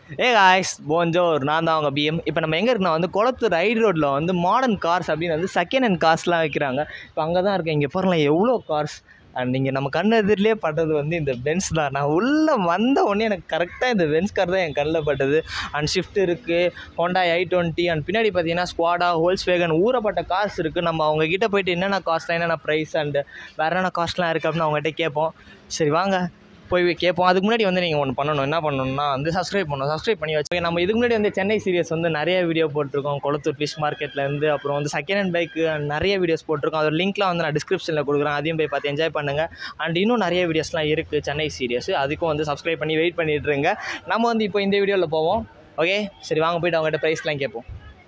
ஏ guys போஞ்சோர் நான் தான் அவங்க பிஎம் இப்போ நம்ம எங்கே இருக்கோம் வந்து குளத்தூர் ரைட் ரோட்டில் வந்து மாடர்ன் கார்ஸ் அப்படின்னு வந்து செகண்ட் ஹேண்ட் கார்ஸ்லாம் வைக்கிறாங்க இப்போ அங்கே தான் இருக்கேன் இங்கே பாருங்களேன் எவ்வளோ கார்ஸ் அண்ட் நீங்கள் நம்ம கண் எதிரிலே பட்டது வந்து இந்த பென்ஸ் தான் நான் உள்ளே வந்த உடனே எனக்கு கரெக்டாக இந்த பென்ஸ் கார் தான் என் கண்ணில் பட்டது அண்ட் ஷிஃப்ட் இருக்குது ஹோண்டா ஐ டுவெண்ட்டி அண்ட் பின்னாடி பார்த்தீங்கன்னா ஸ்குவாடா ஹோல்ஸ் வேகன் ஊறப்பட்ட கார்ஸ் இருக்குது நம்ம அவங்க கிட்ட போயிட்டு என்னென்ன காஸ்ட்லாம் என்னென்ன ப்ரைஸ் அண்டு வேறு என்னென்ன காஸ்ட்லாம் இருக்குது அப்படின்னு அவங்ககிட்ட கேட்போம் சரி வாங்க போய் கேட்போம் அதுக்கு முன்னாடி வந்து நீங்கள் ஒன்று பண்ணணும் என்ன பண்ணணும்னா வந்து சப்ஸ்கிரைப் பண்ணணும் சப்ஸ்கிரைப் பண்ணி வச்சு நம்ம இதுக்கு முன்னாடி வந்து சென்னை சீரியஸ் வந்து நிறைய வீடியோ போட்டிருக்கோம் கொளத்தூர் ஃபிஷ் மார்க்கெட்லேருந்து அப்புறம் வந்து செகண்ட் ஹேண்ட் பைக்கு நிறைய வீடியோஸ் போட்டிருக்கோம் அதோட லிங்க்லாம் வந்து நான் டிஸ்கிரிப்ஷனில் கொடுக்குறேன் அதையும் போய் பார்த்து என்ஜாய் பண்ணுங்கள் அண்ட் இன்னும் நிறைய வீடியோஸ்லாம் இருக்குது சென்னை சீரியஸ் அதுக்கும் வந்து சப்ஸ்கிரைப் பண்ணி வெயிட் பண்ணிட்டு இருங்க நம்ம வந்து இப்போ இந்த வீடியோவில் போவோம் ஓகே சரி வாங்க போயிட்டு அவங்ககிட்ட ப்ரைஸ்லாம் கேட்போம்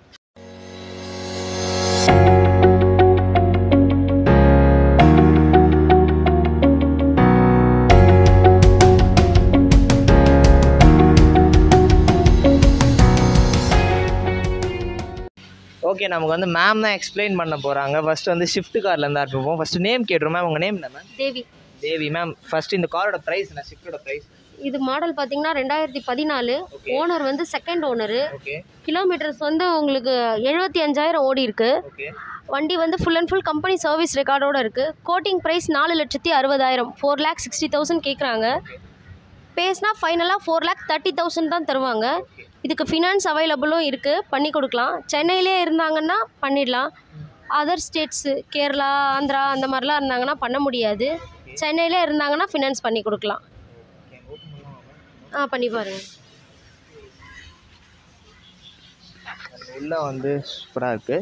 ஓகே நமக்கு வந்து மேம் தான் எக்ஸ்பிளைன் பண்ண போகிறாங்க ஃபர்ஸ்ட் வந்து ஷிஃப்ட் கார்லேருந்து ஆரம்பிப்போம் ஃபர்ஸ்ட் நேம் கேட்டுரும் மேம் உங்கள் நேம் என்ன ma'am Devi Devi ma'am first இந்த காரோட ப்ரைஸ் என்ன ஷிஃப்ட்டோட ப்ரைஸ் இது மாடல் பார்த்தீங்கன்னா ரெண்டாயிரத்தி பதினாலு ஓகே ஓனர் வந்து செகண்ட் ஓனரு ஓகே கிலோமீட்டர்ஸ் வந்து உங்களுக்கு எழுபத்தி அஞ்சாயிரம் ஓடி இருக்கு ஓகே வண்டி வந்து full and full company service ரெக்கார்டோட இருக்கு கோட்டிங் ப்ரைஸ் நாலு லட்சத்தி அறுபதாயிரம் ஃபோர் லேக் சிக்ஸ்டி தௌசண்ட் கேட்குறாங்க பேஸ்னா ஃபைனலாக ஃபோர் லேக் தேர்ட்டி தௌசண்ட் தான் தருவாங்க இதுக்கு ஃபினான்ஸ் அவைலபிளும் இருக்குது பண்ணி கொடுக்கலாம் சென்னையிலே இருந்தாங்கன்னா பண்ணிடலாம் அதர் ஸ்டேட்ஸு கேரளா ஆந்திரா அந்த மாதிரிலாம் இருந்தாங்கன்னா பண்ண முடியாது சென்னையிலே இருந்தாங்கன்னா ஃபினான்ஸ் பண்ணி கொடுக்கலாம் ஆ பண்ணி பாருங்க உள்ள வந்து சூப்பராக இருக்கு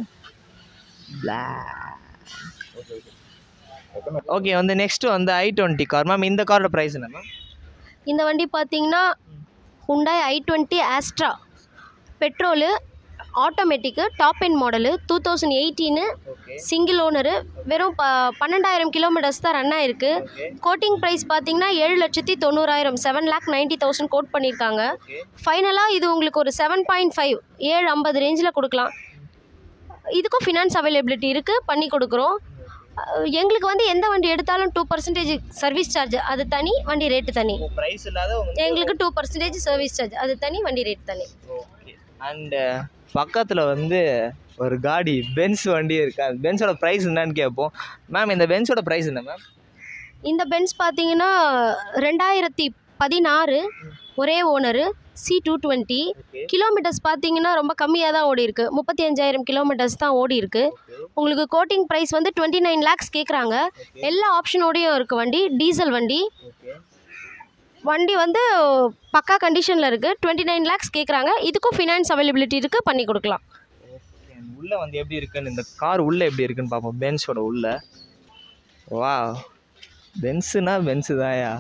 ஓகே வந்து நெக்ஸ்ட் வந்து ஐ டுவெண்ட்டி கார் மேம் இந்த காரோட ப்ரைஸ் என்ன மேம் இந்த வண்டி பார்த்தீங்கன்னா Hyundai i twenty Asta petrol automatic top end model two thousand eighteen okay single owner வெறும் ப பன்னெண்டாயிரம் கிலோமீட்டர்ஸ் தான் ரன் ஆயிருக்கு ஓகே கோட்டிங் ப்ரைஸ் பார்த்தீங்கன்னா ஏழு லட்சத்தி தொண்ணூறாயிரம் seven lakh ninety thousand quote பண்ணியிருக்காங்க ஓகே ஃபைனலாக இது உங்களுக்கு ஒரு செவன் பாயிண்ட் ஃபைவ் ஏழு ஐம்பது ரேஞ்சில் கொடுக்கலாம் இதுக்கும் ஃபினான்ஸ் அவைலபிலிட்டி இருக்குது பண்ணி கொடுக்குறோம் அஹ் எங்களுக்கு வந்து எந்த வண்டி எடுத்தாலும் டூ பர்சன்டேஜ் சர்வீஸ் சார்ஜ் அது தனி வண்டி ரேட்டு தனி ப்ரைஸ் இல்லாத உங்களுக்கு எங்களுக்கு டூ பர்சன்டேஜ் சர்வீஸ் சார்ஜ் அது தனி வண்டி ரேட் தனி ஓகே அண்டு பக்கத்தில் வந்து ஒரு காடி பென்ஸ் வண்டி இருக்கு அந்த பென்ஸோட ப்ரைஸ் என்னன்னு கேட்போம் மேம் இந்த பென்ஸோட ப்ரைஸ் என்ன மேம் இந்த பென்ஸ் பார்த்தீங்கன்னா ரெண்டாயிரத்தி பதினாறு ஒரே owner C two twenty okay kilometres பார்த்தீங்கன்னா ரொம்ப கம்மியாக தான் ஓடி இருக்கு முப்பத்தி அஞ்சாயிரம் கிலோமீட்டர்ஸ் தான் ஓடி இருக்கு உங்களுக்கு கோட்டிங் ப்ரைஸ் வந்து டுவெண்ட்டி நைன் லேக்ஸ் கேட்குறாங்க எல்லா ஆப்ஷனோடையும் இருக்குது வண்டி டீசல் வண்டி ஓகே வண்டி வந்து பக்கா கண்டிஷனில் இருக்குது டுவெண்ட்டி நைன் லேக்ஸ் கேட்குறாங்க இதுக்கும் ஃபினான்ஸ் அவைலபிலிட்டி இருக்குது பண்ணி கொடுக்கலாம் உள்ள வந்து எப்படி இருக்குன்னு இந்த கார் உள்ள எப்படி இருக்குன்னு பார்ப்போம் பென்ஸோட உள்ள வா பென்ஸுனா பென்ஸு தான்யா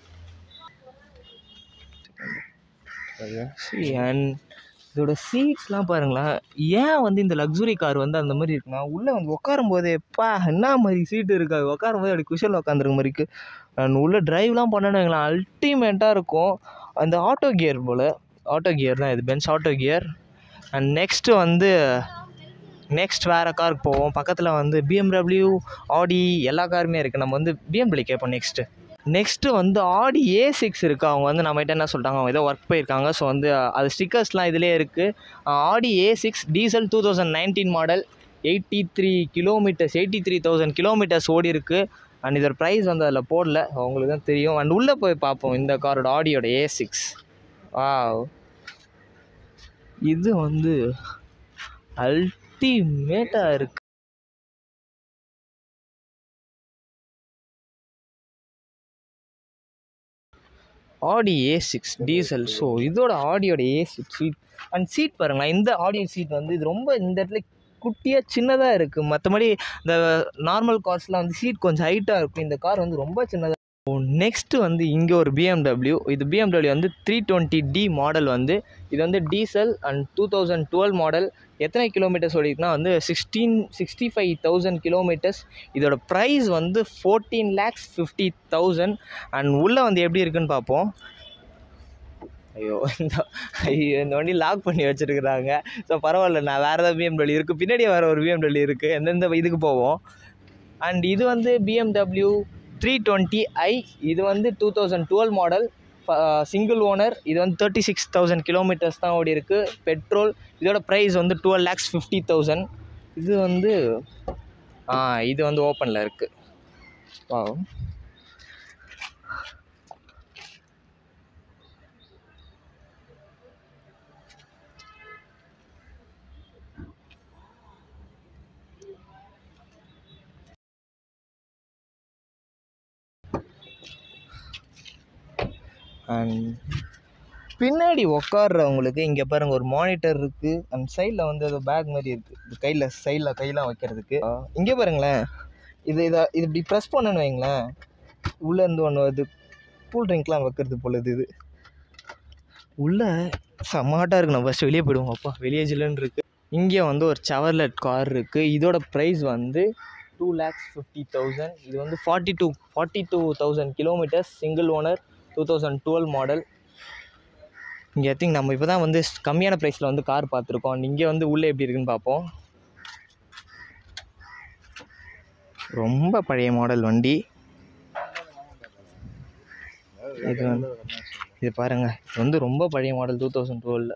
அண்ட் இதோட சீட்ஸ்லாம் பாருங்களேன் ஏன் வந்து இந்த லக்ஸுரி கார் வந்து அந்த மாதிரி இருக்குன்னா உள்ளே வந்து உட்காரும் போதே எப்பா என்ன மாதிரி சீட்டு இருக்காது உட்காரும் போது அப்படி குஷல் உட்காந்துருக்க மாதிரி இருக்கு அண்ட் உள்ளே டிரைவ்லாம் பண்ணணுங்களா அல்டிமேட்டாக இருக்கும் அந்த ஆட்டோ கியர் போல் ஆட்டோ கியர் தான் இது Benz auto gear and next வந்து நெக்ஸ்ட் வேறு காருக்கு போவோம் பக்கத்தில் வந்து பிஎம்டபிள்யூ ஆடி எல்லா காருமே இருக்குது நம்ம வந்து பிஎம்டபிள்யூ கேட்போம் நெக்ஸ்ட்டு நெக்ஸ்ட்டு வந்து ஆடி ஏ சிக்ஸ் இருக்குது அவங்க வந்து நம்மகிட்ட என்ன சொல்லிட்டாங்க அவங்க ஏதோ ஒர்க் போயிருக்காங்க ஸோ வந்து அது ஸ்டிக்கர்ஸ்லாம் இதிலே இருக்குது Audi A six diesel two thousand nineteen model eighty three kilometres eighty three thousand kilometres ஓடி இருக்குது அண்ட் இதோட ப்ரைஸ் வந்து அதில் போடல அவங்களுக்கு தான் தெரியும் அண்ட் உள்ளே போய் பார்ப்போம் இந்த காரோட ஆடியோட ஏ சிக்ஸ் வா இது வந்து அல்டிமேட்டாக இருக்கு ஆடி ஏ சிக்ஸ் டீசல் ஸோ இதோட ஆடியோட A six seat and seat பாருங்களேன் இந்த ஆடியோ சீட் வந்து இது ரொம்ப இந்த இடத்துல குட்டியாக சின்னதாக இருக்குது மற்றபடி இந்த நார்மல் கார்ஸ்லாம் வந்து சீட் கொஞ்சம் ஹைட்டாக இருக்கும் இந்த கார் வந்து ரொம்ப சின்னதாக நெக்ஸ்ட்டு வந்து இங்கே ஒரு பிஎம்டபிள்யூ இது பிஎம்டபிள்யூ வந்து த்ரீ டுவெண்ட்டி டி மாடல் வந்து இது வந்து diesel and two thousand twelve model எத்தனை கிலோமீட்டர்ஸ் ஓடிக்குன்னா வந்து sixteen sixty five thousand kilometres இதோட ப்ரைஸ் வந்து fourteen lakhs fifty thousand and உள்ளே வந்து எப்படி இருக்குன்னு பார்ப்போம் ஐயோ இந்த ஐயோ இந்த வண்டி லாக் பண்ணி வச்சுருக்குறாங்க ஸோ பரவாயில்ல நான் வேறு ஏதாவது பிஎம்டபிள்யூ இருக்குது பின்னாடி வேறு ஒரு பிஎம்டபிள்யூ இருக்குது எந்தெந்த இதுக்கு போவோம் அண்ட் இது வந்து பிஎம்டபிள்யூ த்ரீ டுவெண்ட்டி ஐ இது வந்து two thousand twelve model single owner இது வந்து தேர்ட்டி சிக்ஸ் தௌசண்ட் கிலோமீட்டர்ஸ் தான் ஓடி இருக்கு பெட்ரோல் இதோட ப்ரைஸ் வந்து டுவெல் லேக்ஸ் ஃபிஃப்டி தௌசண்ட் இது வந்து ஆ இது வந்து ஓப்பனில் இருக்குது வா அண்ட் பின்னாடி உட்கார்றவங்களுக்கு இங்கே பாருங்க ஒரு மானிட்டர் இருக்குது அண்ட் சைடில் வந்து அது பேக் மாதிரி இருக்குது இது கையில் சைடில் கையெல்லாம் வைக்கிறதுக்கு இங்கே பாருங்களேன் இது இதை இது இப்படி ப்ரெஸ் பண்ணணும்னு வைங்களேன் உள்ளேருந்து ஒன்று வருது கூல் ட்ரிங்க்லாம் வைக்கிறது போல இது இது உள்ளே செம்மாட்டாக இருக்கு நம்ம ஃபஸ்ட்டு வெளியே போயிடுவோம் அப்பா வெளியே ஜில்லுன்னு இருக்குது இங்கே வந்து ஒரு செவர்லெட் கார் இருக்குது இதோட ப்ரைஸ் வந்து டூ லேக்ஸ் ஃபிஃப்டி தௌசண்ட் இது வந்து forty two forty two thousand kilometres single owner two thousand twelve model இங்கே திங்க் நம்ம இப்போ தான் வந்து கம்மியான ப்ரைஸில் வந்து கார் பார்த்துருக்கோம் இங்கே வந்து உள்ளே எப்படி இருக்குன்னு பார்ப்போம் ரொம்ப பழைய மாடல் வண்டி இது வந்து இது பாருங்கள் இது வந்து ரொம்ப பழைய மாடல் டூ தௌசண்ட் டுவெலில்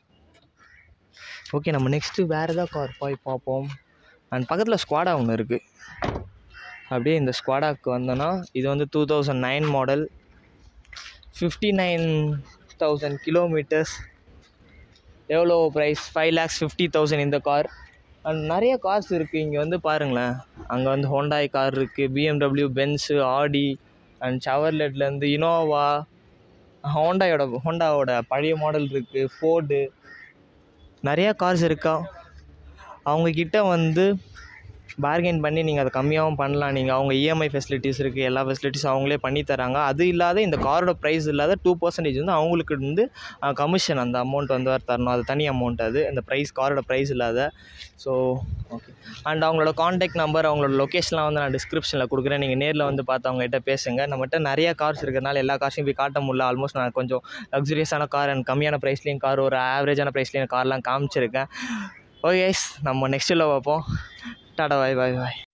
ஓகே நம்ம நெக்ஸ்ட்டு வேறு ஏதாவது கார் போய் பார்ப்போம் அண்ட் பக்கத்தில் ஸ்குவாடா ஒன்று இருக்குது அப்படியே இந்த ஸ்குவாடாக்கு வந்தோன்னா இது வந்து two thousand nine model fifty nine thousand kilometres எவ்வளோ price five lakhs fifty thousand இந்த கார் அண்ட் நிறைய கார்ஸ் இருக்குது இங்கே வந்து பாருங்களேன் அங்கே வந்து ஹோண்டாய் கார் இருக்குது பிஎம்டபிள்யூ பென்ஸு ஆடி அண்ட் சவர்லெட்லேருந்து இனோவா ஹோண்டாயோட ஹோண்டாவோட பழைய மாடல் இருக்குது ஃபோர்டு நிறையா கார்ஸ் இருக்கா அவங்கக்கிட்ட வந்து பார்கெயின் பண்ணி நீங்கள் அதை கம்மியாகவும் பண்ணலாம் நீங்கள் அவங்க இஎம்ஐ ஃபெசிலிட்டிஸ் இருக்குது எல்லா ஃபெசிலிட்டிஸும் அவங்களே பண்ணி தராங்க அது இல்லாத இந்த காரோட ப்ரைஸ் இல்லாத டூ பர்சன்டேஜ் வந்து அவங்களுக்கு வந்து கமிஷன் அந்த அமௌண்ட் வந்து வர தரணும் அது தனி அமௌண்ட் அது அந்த ப்ரைஸ் காரோட ப்ரைஸ் இல்லாத ஸோ ஓகே அண்ட் அவங்களோட காண்டாக்ட் நம்பர் அவங்களோட லொக்கேஷன்லாம் வந்து நான் டிஸ்கிரிப்ஷனில் கொடுக்குறேன் நீங்கள் நேரில் வந்து பார்த்து அவங்ககிட்ட பேசுங்க நம்மகிட்ட நிறைய கார்ஸ் இருக்கிறனால எல்லா கார்ஸையும் போய் காட்ட முடியல ஆல்மோஸ்ட் நான் கொஞ்சம் லக்ஸுரியஸான கார் அண்ட் கம்மியான ப்ரைஸ்லேயும் கார் ஒரு ஆவரேஜான ப்ரைஸ்லேயும் கார்லாம் காமிச்சிருக்கேன் ஓகே நம்ம நெக்ஸ்ட்டில் பார்ப்போம் டாடா பாய் பாய் பாய்